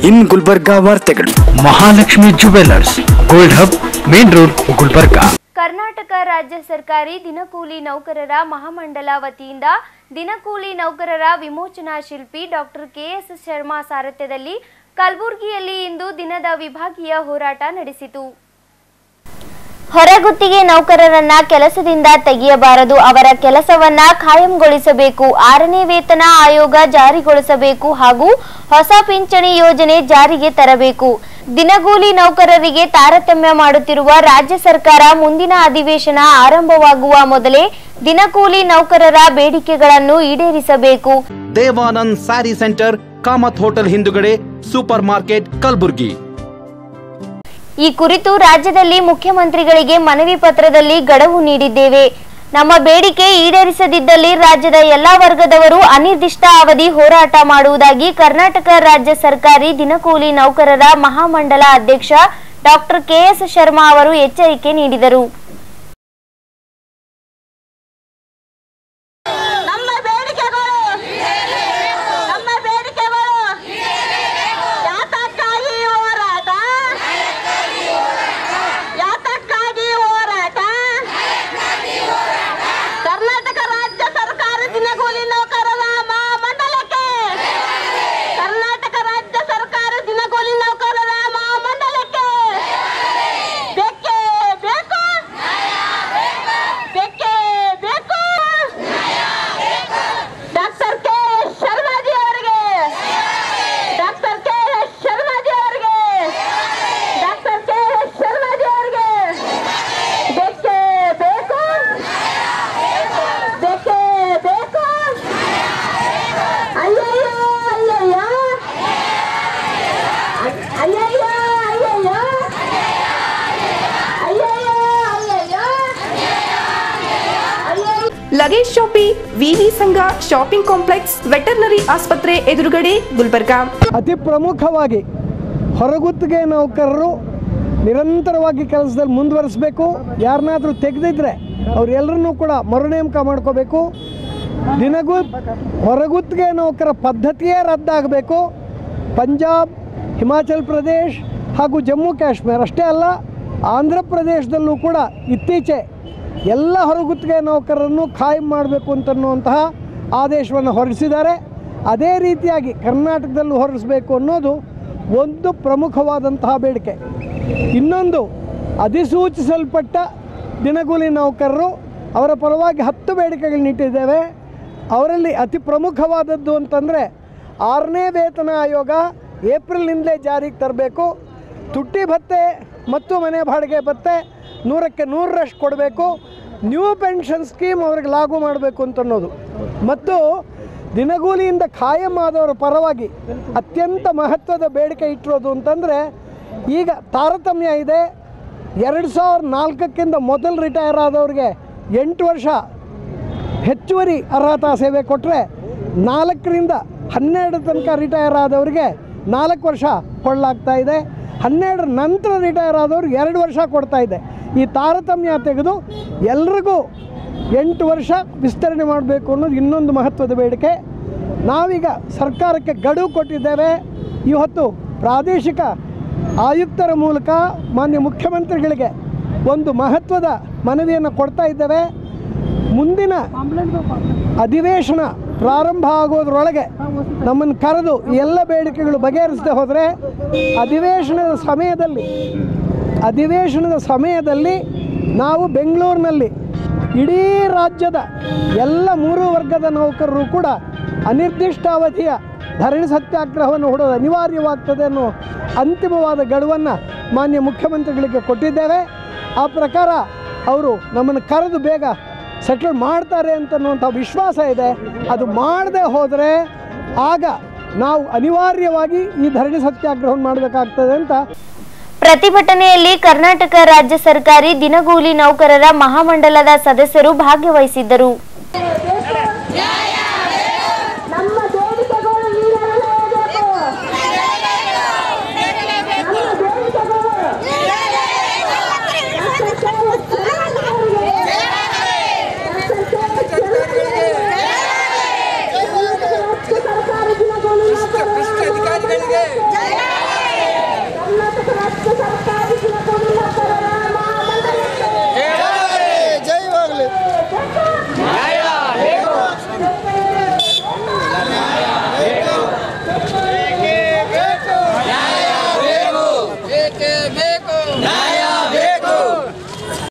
ಇನ್ ಗುಲ್ಬರ್ಗಾ ವಾರ್ತೆಗಳು Mahalakshmi jewellers gold hub main road Gulbarga Karnataka ರಾಜ್ಯ ಸರ್ಕಾರಿ ದಿನಕೂಲಿ ನೌಕರರ ಮಹಾಮಂಡಲ ವತಿಯಿಂದ ದಿನಕೂಲಿ ನೌಕರರ ವಿಮೋಚನಾ ಶಿಲ್ಪಿ ಡಾಕ್ಟರ್ ಕೆಎಸ್ ಶರ್ಮಾ ಸಾರಥ್ಯದಲ್ಲಿ ಕಲಬುರಗಿಯಲ್ಲಿ ಇಂದು ದಿನದ ವಿಭಾಗೀಯ ಹೋರಾಟ ನಡೆಸಿತು ಹೊರಗುತ್ತಿಗೆ ನೌಕರರನ್ನ ಕೆಲಸದಿಂದ ತೆಗೆಯಬಾರದು ಅವರ ಕೆಲಸವನ್ನ ಖಾಯಂಗೊಳಿಸಬೇಕು ಆರನೇ ವೇತನ ಆಯೋಗ ಜಾರಿಗೊಳಿಸಬೇಕು ಹಾಗೂ ಹೊಸ ಪಿಂಚಣಿ ಯೋಜನೆ ಜಾರಿಗೆ ತರಬೇಕು ದಿನಗೂಲಿ ನೌಕರರಿಗೆ ತಾರತಮ್ಯ ಮಾಡುತ್ತಿರುವ ರಾಜ್ಯ ಸರ್ಕಾರ ಮುಂದಿನ ಅಧಿವೇಶನ ಆರಂಭವಾಗುವ ಮೊದಲೇ ದಿನಕೂಲಿ ನೌಕರರ ಬೇಡಿಕೆಗಳನ್ನು ಈಡೇರಿಸಬೇಕು Devanand sari centre Kamath hotel ಹಿಂದುಗಡೆ ಸೂಪರ್ ಮಾರ್ಕೆಟ್ ಕಲಬುರ್ಗಿ ಈ ಕುರಿತು ರಾಜ್ಯದಲ್ಲಿ ಮುಖ್ಯಮಂತ್ರಿಗಳಿಗೆ ಮನವಿ ಪತ್ರದಲ್ಲಿ ಗಡುವು ನೀಡಿದ್ದೇವೆ ನಮ್ಮ ಬೇಡಿಕೆ ಈಡೇರಿಸದಿದ್ದಲ್ಲಿ ರಾಜ್ಯದ ಎಲ್ಲಾ ವರ್ಗದವರು ಅನಿರ್ದಿಷ್ಟ ಅವಧಿ ಹೋರಾಟ ಮಾಡುವುದಾಗಿ ಕರ್ನಾಟಕ ರಾಜ್ಯ ಸರ್ಕಾರಿ ದಿನಕೂಲಿ ನೌಕರರ ಮಹಾಮಂಡಲ ಅಧ್ಯಕ್ಷ ಡಾಕ್ಟರ್ ಕೆಎಸ್ ಶರ್ಮಾ ಅವರು ಎಚ್ಚರಿಕೆ ನೀಡಿದರು ನಮ್ಮ ಬೇಡಿಕೆಗಳು ನಮ್ಮ ಬೇಡಿಕೆಗಳು ಯಾತಕ್ಕಾಗಿ ಹೋರಾಟ ಯಾತಕ್ಕಾಗಿ ಹೋರಾಟ ಕರ್ನಾಟಕ ರಾಜ್ಯ ಸರ್ಕಾರ ದಿನಗೂಲಿ ನೌಕರರ ಮಹಾಮಂಡಲಕ್ಕೆ ಕರ್ನಾಟಕ ರಾಜ್ಯ ಸರ್ಕಾರ ದಿನಗೂಲಿ ನೌಕರರ ಮಹಾಮಂಡಲಕ್ಕೆ ಬೇಕೇ ಬೇಕು ಬೇಕೇ ಬೇಕು ಡಾಕ್ಟರ್ ಕೆ ಶರ್ಮಾಜಿ ಅವರಿಗೆ ಡಾಕ್ಟರ್ ಕೆ ಶರ್ಮಾಜಿ ಅವರಿಗೆ ಡಾಕ್ಟರ್ ಕೆ ಶರ್ಮಾಜಿ ಅವರಿಗೆ ಬೇಕೇ ಬೇಕು ಬೇಕೇ ಬೇಕು ಅಯ್ಯಯ್ಯೋ ಅಯ್ಯಯ್ಯೋ ಅಯ್ಯಯ್ಯೋ ಅಯ್ಯಯ್ಯೋ ಅಯ್ಯಯ್ಯೋ ಅಯ್ಯಯ್ಯೋ ಅಯ್ಯಯ್ಯೋ ಲಗೇಜ್ ಶಾಪಿ ವಿವಿ ಸಂಘ ಶಾಪಿಂಗ್ ಕಾಂಪ್ಲೆಕ್ಸ್ ವೆಟರ್ನರಿ ಆಸ್ಪತ್ರೆ ಎದುರುಗಡೆ ಗುಲ್ಬರ್ಗಾ ಅತಿ ಪ್ರಮುಖವಾಗಿ ಹೊರಗುತ್ತಿಗೆ ನೌಕರರು ನಿರಂತರವಾಗಿ ಕೆಲಸದಲ್ಲಿ ಮುಂದುವರಿಸಬೇಕು ಯಾರನ್ನಾದರೂ ತೆಗೆದಿದ್ರೆ ಅವರೆಲ್ಲರನ್ನೂ ಕೂಡ ಮರುನೇಮಕ ಮಾಡ್ಕೋಬೇಕು ದಿನಗೂ ಹೊರಗುತ್ತಿಗೆ ನೌಕರ ಪದ್ಧತಿಯೇ ರದ್ದಾಗಬೇಕು ಪಂಜಾಬ್ ಹಿಮಾಚಲ್ ಪ್ರದೇಶ್ ಹಾಗೂ ಜಮ್ಮು ಕಾಶ್ಮೀರ ಅಷ್ಟೇ ಅಲ್ಲ ಆಂಧ್ರ ಪ್ರದೇಶದಲ್ಲೂ ಕೂಡ ಇತ್ತೀಚೆ ಎಲ್ಲ ಹೊರಗುತ್ತಿಗೆ ನೌಕರರನ್ನು ಖಾಯಂ ಮಾಡಬೇಕು ಅಂತನ್ನುವಂತಹ ಆದೇಶವನ್ನು ಹೊರಡಿಸಿದ್ದಾರೆ ಅದೇ ರೀತಿಯಾಗಿ ಕರ್ನಾಟಕದಲ್ಲೂ ಹೊರಡಿಸಬೇಕು ಅನ್ನೋದು ಒಂದು ಪ್ರಮುಖವಾದಂತಹ ಬೇಡಿಕೆ ಇನ್ನೊಂದು ಅಧಿಸೂಚಿಸಲ್ಪಟ್ಟ ದಿನಗೂಲಿ ನೌಕರರು ಅವರ ಪರವಾಗಿ ಹತ್ತು ಬೇಡಿಕೆಗಳನ್ನ ಇಟ್ಟಿದ್ದೇವೆ ಅವರಲ್ಲಿ ಅತಿ ಪ್ರಮುಖವಾದದ್ದು ಅಂತಂದರೆ ಆರನೇ ವೇತನ ಆಯೋಗ ಏಪ್ರಿಲ್ನಿಂದಲೇ ಜಾರಿಗೆ ತರಬೇಕು ತುಟ್ಟಿ ಭತ್ತೆ ಮತ್ತು ಮನೆ ಬಾಡಿಗೆ ಭತ್ತೆ ನೂರಕ್ಕೆ ನೂರರಷ್ಟು ಕೊಡಬೇಕು ನ್ಯೂ ಪೆನ್ಷನ್ ಸ್ಕೀಮ್ ಅವ್ರಿಗೆ ಲಾಗು ಮಾಡಬೇಕು ಅಂತ ಅನ್ನೋದು ಮತ್ತು ದಿನಗೂಲಿಯಿಂದ ಖಾಯಂ ಆದವರ ಪರವಾಗಿ ಅತ್ಯಂತ ಮಹತ್ವದ ಬೇಡಿಕೆ ಇಟ್ಟಿರೋದು ಅಂತಂದರೆ ಈಗ ತಾರತಮ್ಯ ಇದೆ ಎರಡು ಸಾವಿರದ ನಾಲ್ಕಕ್ಕಿಂತ ಮೊದಲು ರಿಟೈರ್ ಆದವ್ರಿಗೆ ಎಂಟು ವರ್ಷ ಹೆಚ್ಚುವರಿ ಅರ್ಹತಾ ಸೇವೆ ಕೊಟ್ಟರೆ ನಾಲ್ಕರಿಂದ ಹನ್ನೆರಡು ತನಕ ರಿಟೈರ್ ಆದವರಿಗೆ ನಾಲ್ಕು ವರ್ಷ ಕೊಳ್ಳಾಗ್ತಾ ಇದೆ ಹನ್ನೆರಡರ ನಂತರ ರಿಟೈರ್ ಆದವ್ರಿಗೆ ಎರಡು ವರ್ಷ ಕೊಡ್ತಾ ಇದೆ ಈ ತಾರತಮ್ಯ ತೆಗೆದು ಎಲ್ರಿಗೂ ಎಂಟು ವರ್ಷ ವಿಸ್ತರಣೆ ಮಾಡಬೇಕು ಅನ್ನೋದು ಇನ್ನೊಂದು ಮಹತ್ವದ ಬೇಡಿಕೆ ನಾವೀಗ ಸರ್ಕಾರಕ್ಕೆ ಗಡುವು ಕೊಟ್ಟಿದ್ದೇವೆ ಇವತ್ತು ಪ್ರಾದೇಶಿಕ ಆಯುಕ್ತರ ಮೂಲಕ ಮಾನ್ಯ ಮುಖ್ಯಮಂತ್ರಿಗಳಿಗೆ ಒಂದು ಮಹತ್ವದ ಮನವಿಯನ್ನು ಕೊಡ್ತಾ ಇದ್ದೇವೆ ಮುಂದಿನ ಅಧಿವೇಶನ ಪ್ರಾರಂಭ ಆಗೋದ್ರೊಳಗೆ ನಮ್ಮನ್ನು ಕರೆದು ಈ ಎಲ್ಲ ಬೇಡಿಕೆಗಳು ಬಗೆಹರಿಸದೆ ಹೋದರೆ ಅಧಿವೇಶನದ ಸಮಯದಲ್ಲಿ ಅಧಿವೇಶನದ ಸಮಯದಲ್ಲಿ ನಾವು ಬೆಂಗಳೂರಿನಲ್ಲಿ ಇಡೀ ರಾಜ್ಯದ ಎಲ್ಲ ಮೂರು ವರ್ಗದ ನೌಕರರು ಕೂಡ ಅನಿರ್ದಿಷ್ಟಾವಧಿಯ ಧರಣಿ ಸತ್ಯಾಗ್ರಹವನ್ನು ಹೂಡೋದು ಅನಿವಾರ್ಯವಾಗ್ತದೆ ಅನ್ನೋ ಅಂತಿಮವಾದ ಗಡುವನ್ನು ಮಾನ್ಯ ಮುಖ್ಯಮಂತ್ರಿಗಳಿಗೆ ಕೊಟ್ಟಿದ್ದೇವೆ ಆ ಪ್ರಕಾರ ಅವರು ನಮ್ಮನ್ನು ಕರೆದು ಬೇಗ ಸೆಟಲ್ ಮಾಡ್ತಾರೆ ಅಂತನ್ನುವಂಥ ವಿಶ್ವಾಸ ಇದೆ ಅದು ಮಾಡದೆ ಹೋದರೆ ಆಗ ನಾವು ಅನಿವಾರ್ಯವಾಗಿ ಈ ಧರಣಿ ಸತ್ಯಾಗ್ರಹವನ್ನು ಮಾಡಬೇಕಾಗ್ತದೆ ಅಂತ ಪ್ರತಿಭಟನೆಯಲ್ಲಿ ಕರ್ನಾಟಕ ರಾಜ್ಯ ಸರ್ಕಾರಿ ದಿನಗೂಲಿ ನೌಕರರ ಮಹಾಮಂಡಲದ ಸದಸ್ಯರು ಭಾಗವಹಿಸಿದ್ದರು